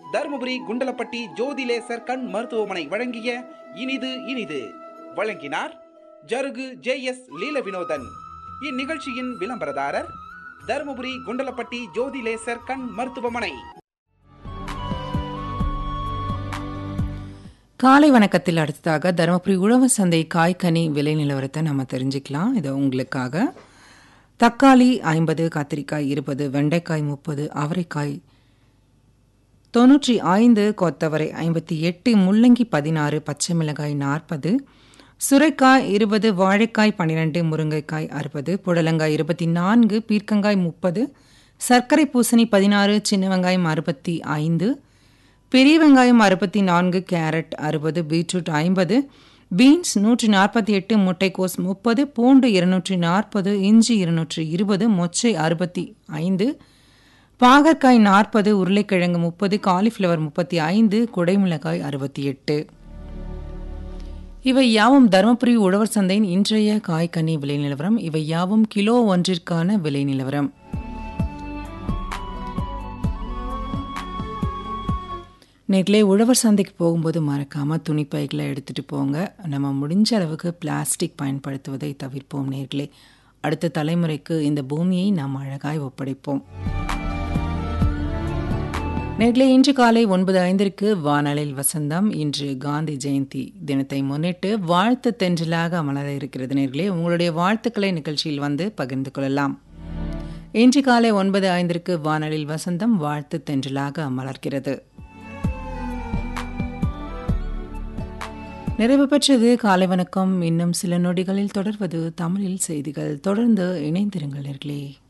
தருமபுரி குண்டலப்பட்டி ஜோதி laser கண் மருத்துவமனை வழங்கிய இனிது இனிது வழங்கினார் ஜருகு ஜே எஸ் லீல வினோதன் இந்நிகழ்ச்சியின் விளம்பரதாரர் தருமபுரி குண்டலப்பட்டி ஜோதி லேசர் கண் மருத்துவமனை காலை வணக்கத்தில் அடுத்ததாக தருமபுரி உழவு சந்தை காய்கனி விலை நிலவரத்தை நம்ம தெரிஞ்சுக்கலாம் இது உங்களுக்காக தக்காளி ஐம்பது கத்திரிக்காய் இருபது வெண்டைக்காய் முப்பது அவரைக்காய் தொன்னூற்றி ஐந்து கொத்தவரை ஐம்பத்தி எட்டு முள்ளங்கி பதினாறு பச்சை மிளகாய் நாற்பது சுரைக்காய் இருபது வாழைக்காய் பன்னிரெண்டு முருங்கைக்காய் அறுபது புடலங்காய் இருபத்தி நான்கு பீர்க்கங்காய் முப்பது சர்க்கரை பூசணி பதினாறு சின்ன வெங்காயம் அறுபத்தி ஐந்து பெரிய வெங்காயம் அறுபத்தி நான்கு கேரட் அறுபது பீட்ரூட் ஐம்பது பீன்ஸ் நூற்றி நாற்பத்தி எட்டு முட்டைக்கோஸ் முப்பது பூண்டு இருநூற்றி நாற்பது இஞ்சி இருநூற்றி இருபது மொச்சை அறுபத்தி ஐந்து பாகற்காய் நாற்பது உருளைக்கிழங்கு முப்பது காலிஃப்ளவர் முப்பத்தி ஐந்து குடைமிளகாய் அறுபத்தி எட்டு இவை யாவும் தருமபுரி உழவர் சந்தையின் இன்றைய காய்கனி விலை நிலவரம் இவை யாவும் கிலோ ஒன்றிற்கான விலை நிலவரம் நேர்களே உழவர் சந்தைக்கு போகும்போது மறக்காமல் துணிப்பைகளை எடுத்துகிட்டு போங்க நம்ம முடிஞ்ச அளவுக்கு பிளாஸ்டிக் பயன்படுத்துவதை தவிர்ப்போம் நேர்களே அடுத்த தலைமுறைக்கு இந்த பூமியை நாம் அழகாய் ஒப்படைப்போம் நேர்களே இன்று காலை ஒன்பது ஐந்திற்கு வானலில் வசந்தம் இன்று காந்தி ஜெயந்தி தினத்தை முன்னிட்டு வாழ்த்து தென்றலாக மலர இருக்கிறது நேர்களே உங்களுடைய வாழ்த்துக்களை நிகழ்ச்சியில் வந்து பகிர்ந்து கொள்ளலாம் இன்று காலை ஒன்பது ஐந்திற்கு வானலில் வசந்தம் வாழ்த்து தென்றலாக மலர்கிறது நிறைவு பெற்றது காலை வணக்கம் இன்னும் சில நொடிகளில் தொடர்வது தமிழில் செய்திகள் தொடர்ந்து இணைந்திருங்கள் நேர்களே